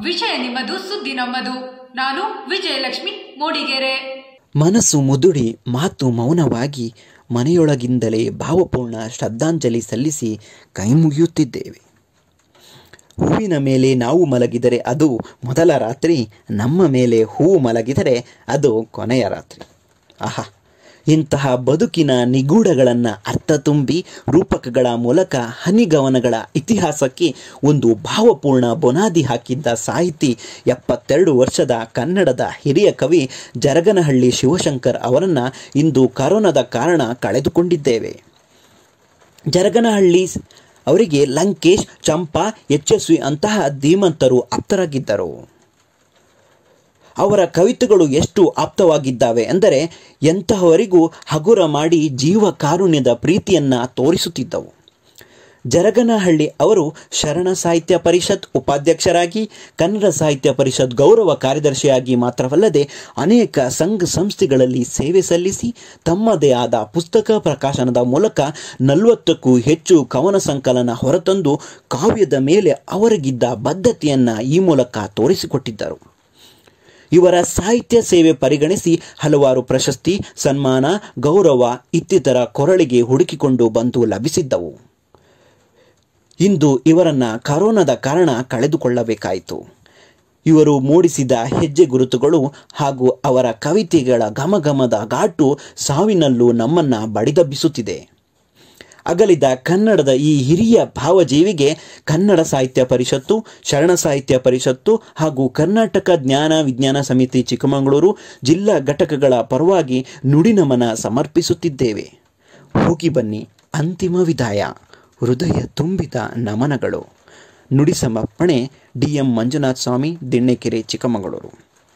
ವಿಷಯ ನಿಮ್ಮದು ಸುದ್ದಿ ನಮ್ಮದು ನಾನು ವಿಜಯಲಕ್ಷ್ಮಿ ಮೂಡಿಗೆರೆ ಮನಸ್ಸು ಮುದುಡಿ ಮಾತು ಮೌನವಾಗಿ ಮನೆಯೊಳಗಿಂದಲೇ ಭಾವಪೂರ್ಣ ಶ್ರದ್ಧಾಂಜಲಿ ಸಲ್ಲಿಸಿ ಕೈಮುಗಿಯುತ್ತಿದ್ದೇವೆ ಹೂವಿನ ಮೇಲೆ ನಾವು ಮಲಗಿದರೆ ಅದು ಮೊದಲ ರಾತ್ರಿ ನಮ್ಮ ಮೇಲೆ ಹೂವು ಮಲಗಿದರೆ ಅದು ಕೊನೆಯ ರಾತ್ರಿ ಆಹಾ ಇಂತಹ ಬದುಕಿನ ನಿಗೂಢಗಳನ್ನು ಅರ್ಥ ತುಂಬಿ ರೂಪಕಗಳ ಮೂಲಕ ಹನಿಗವನಗಳ ಇತಿಹಾಸಕ್ಕೆ ಒಂದು ಭಾವಪೂರ್ಣ ಬುನಾದಿ ಹಾಕಿದ್ದ ಸಾಹಿತಿ ಎಪ್ಪತ್ತೆರಡು ವರ್ಷದ ಕನ್ನಡದ ಹಿರಿಯ ಕವಿ ಜರಗನಹಳ್ಳಿ ಶಿವಶಂಕರ್ ಅವರನ್ನು ಇಂದು ಕರೋನಾದ ಕಾರಣ ಕಳೆದುಕೊಂಡಿದ್ದೇವೆ ಜರಗನಹಳ್ಳಿ ಅವರಿಗೆ ಲಂಕೇಶ್ ಚಂಪಾ ಯಶಸ್ವಿ ಅಂತಹ ಧೀಮಂತರು ಆಪ್ತರಾಗಿದ್ದರು ಅವರ ಕವಿತೆಗಳು ಎಷ್ಟು ಆಪ್ತವಾಗಿದ್ದಾವೆ ಎಂದರೆ ಎಂತಹವರಿಗೂ ಹಗುರ ಮಾಡಿ ಜೀವ ಕಾರುಣ್ಯದ ಪ್ರೀತಿಯನ್ನ ತೋರಿಸುತ್ತಿದ್ದವು ಜರಗನಹಳ್ಳಿ ಅವರು ಶರಣ ಸಾಹಿತ್ಯ ಪರಿಷತ್ ಉಪಾಧ್ಯಕ್ಷರಾಗಿ ಕನ್ನಡ ಸಾಹಿತ್ಯ ಪರಿಷತ್ ಗೌರವ ಕಾರ್ಯದರ್ಶಿಯಾಗಿ ಮಾತ್ರವಲ್ಲದೆ ಅನೇಕ ಸಂಘ ಸಂಸ್ಥೆಗಳಲ್ಲಿ ಸೇವೆ ಸಲ್ಲಿಸಿ ತಮ್ಮದೇ ಆದ ಪುಸ್ತಕ ಪ್ರಕಾಶನದ ಮೂಲಕ ನಲವತ್ತಕ್ಕೂ ಹೆಚ್ಚು ಕವನ ಸಂಕಲನ ಹೊರತಂದು ಕಾವ್ಯದ ಮೇಲೆ ಅವರಿಗಿದ್ದ ಬದ್ಧತೆಯನ್ನ ಈ ಮೂಲಕ ತೋರಿಸಿಕೊಟ್ಟಿದ್ದರು ಇವರ ಸಾಹಿತ್ಯ ಸೇವೆ ಪರಿಗಣಿಸಿ ಹಲವಾರು ಪ್ರಶಸ್ತಿ ಸನ್ಮಾನ ಗೌರವ ಇತ್ತಿತರ ಕೊರಳಿಗೆ ಹುಡುಕಿಕೊಂಡು ಬಂದು ಲಭಿಸಿದ್ದವು ಇಂದು ಇವರನ್ನ ಕರೋನಾದ ಕಾರಣ ಕಳೆದುಕೊಳ್ಳಬೇಕಾಯಿತು ಇವರು ಮೂಡಿಸಿದ ಹೆಜ್ಜೆ ಗುರುತುಗಳು ಹಾಗೂ ಅವರ ಕವಿತೆಗಳ ಘಮಘಮದ ಘಾಟು ಸಾವಿನಲ್ಲೂ ನಮ್ಮನ್ನ ಬಡಿದಬ್ಬಿಸುತ್ತಿದೆ ಅಗಲಿದ ಕನ್ನಡದ ಈ ಹಿರಿಯ ಭಾವಜೀವಿಗೆ ಕನ್ನಡ ಸಾಹಿತ್ಯ ಪರಿಷತ್ತು ಶರಣ ಸಾಹಿತ್ಯ ಪರಿಷತ್ತು ಹಾಗೂ ಕರ್ನಾಟಕ ಜ್ಞಾನ ವಿಜ್ಞಾನ ಸಮಿತಿ ಚಿಕ್ಕಮಗಳೂರು ಜಿಲ್ಲಾ ಘಟಕಗಳ ಪರವಾಗಿ ನುಡಿನಮನ ಸಮರ್ಪಿಸುತ್ತಿದ್ದೇವೆ ಹೋಗಿ ಬನ್ನಿ ಅಂತಿಮ ವಿದಾಯ ಹೃದಯ ತುಂಬಿದ ನಮನಗಳು ನುಡಿ ಸಮರ್ಪಣೆ ಡಿಎಂ ಮಂಜುನಾಥ ಸ್ವಾಮಿ ದಿಣ್ಣೆಕೆರೆ ಚಿಕ್ಕಮಗಳೂರು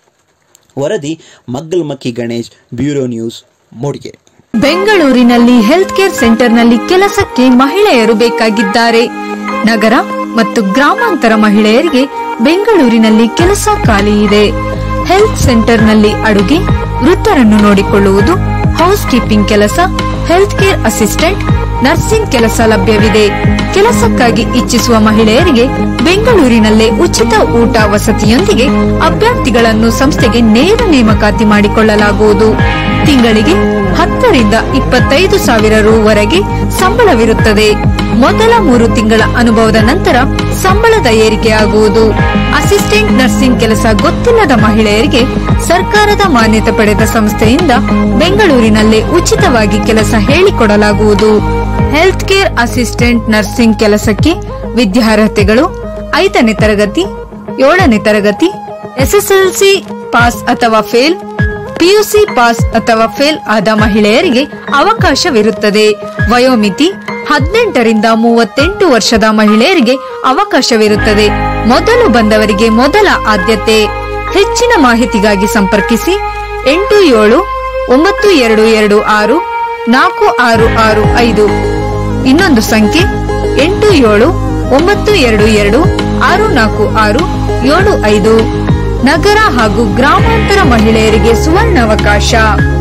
ವರದಿ ಮಗ್ಗಲ್ಮಕ್ಕಿ ಗಣೇಶ್ ಬ್ಯೂರೋ ನ್ಯೂಸ್ ಮೂಡಿಗೆರೆ ಬೆಂಗಳೂರಿನಲ್ಲಿ ಹೆಲ್ತ್ ಕೇರ್ ಸೆಂಟರ್ನಲ್ಲಿ ಕೆಲಸಕ್ಕೆ ಮಹಿಳೆಯರು ಬೇಕಾಗಿದ್ದಾರೆ ನಗರ ಮತ್ತು ಗ್ರಾಮಾಂತರ ಮಹಿಳೆಯರಿಗೆ ಬೆಂಗಳೂರಿನಲ್ಲಿ ಕೆಲಸ ಖಾಲಿ ಇದೆ ಹೆಲ್ತ್ ಸೆಂಟರ್ನಲ್ಲಿ ಅಡುಗೆ ವೃತ್ತರನ್ನು ನೋಡಿಕೊಳ್ಳುವುದು ಹೌಸ್ ಕೀಪಿಂಗ್ ಕೆಲಸ ಹೆಲ್ತ್ ಕೇರ್ ಅಸಿಸ್ಟೆಂಟ್ ನರ್ಸಿಂಗ್ ಕೆಲಸ ಲಭ್ಯವಿದೆ ಕೆಲಸಕ್ಕಾಗಿ ಇಚ್ಛಿಸುವ ಮಹಿಳೆಯರಿಗೆ ಬೆಂಗಳೂರಿನಲ್ಲೇ ಉಚಿತ ಊಟ ವಸತಿಯೊಂದಿಗೆ ಅಭ್ಯರ್ಥಿಗಳನ್ನು ಸಂಸ್ಥೆಗೆ ನೇರ ನೇಮಕಾತಿ ಮಾಡಿಕೊಳ್ಳಲಾಗುವುದು ತಿಂಗಳಿಗೆ ಹತ್ತರಿಂದ ಇಪ್ಪತ್ತೈದು ಸಾವಿರ ರುವರೆಗೆ ಸಂಬಳವಿರುತ್ತದೆ ಮೊದಲ ಮೂರು ತಿಂಗಳ ಅನುಭವದ ನಂತರ ಸಂಬಳದ ಏರಿಕೆಯಾಗುವುದು ಅಸಿಸ್ಟೆಂಟ್ ನರ್ಸಿಂಗ್ ಕೆಲಸ ಗೊತ್ತಿಲ್ಲದ ಮಹಿಳೆಯರಿಗೆ ಸರ್ಕಾರದ ಮಾನ್ಯತೆ ಪಡೆದ ಸಂಸ್ಥೆಯಿಂದ ಬೆಂಗಳೂರಿನಲ್ಲೇ ಉಚಿತವಾಗಿ ಕೆಲಸ ಹೇಳಿಕೊಡಲಾಗುವುದು ಹೆಲ್ತ್ ಕೇರ್ ಅಸಿಸ್ಟೆಂಟ್ ನರ್ಸಿಂಗ್ ಕೆಲಸಕ್ಕೆ ವಿದ್ಯಾರ್ಹತೆಗಳು ಐದನೇ ತರಗತಿ ಏಳನೇ ತರಗತಿ ಎಸ್ಎಸ್ಎಲ್ಸಿ ಪಾಸ್ ಅಥವಾ ಫೇಲ್ ಪಿಯುಸಿ ಪಾಸ್ ಅಥವಾ ಫೇಲ್ ಆದ ಮಹಿಳೆಯರಿಗೆ ಅವಕಾಶವಿರುತ್ತದೆ ವಯೋಮಿತಿ ಹದಿನೆಂಟರಿಂದ ಮೂವತ್ತೆಂಟು ವರ್ಷದ ಮಹಿಳೆಯರಿಗೆ ಅವಕಾಶವಿರುತ್ತದೆ ಮೊದಲು ಬಂದವರಿಗೆ ಮೊದಲ ಆದ್ಯತೆ ಹೆಚ್ಚಿನ ಮಾಹಿತಿಗಾಗಿ ಸಂಪರ್ಕಿಸಿ ಎಂಟು ಏಳು ಒಂಬತ್ತು ಎರಡು ಎರಡು ಆರು ನಾಲ್ಕು ಆರು ಆರು ಐದು ಇನ್ನೊಂದು ಸಂಖ್ಯೆ ಎಂಟು ಏಳು ಒಂಬತ್ತು ಎರಡು ಎರಡು ಆರು ನಾಲ್ಕು ಆರು ಏಳು ಐದು ನಗರ ಹಾಗೂ ಗ್ರಾಮಾಂತರ ಮಹಿಳೆಯರಿಗೆ ಸುವರ್ಣಾವಕಾಶ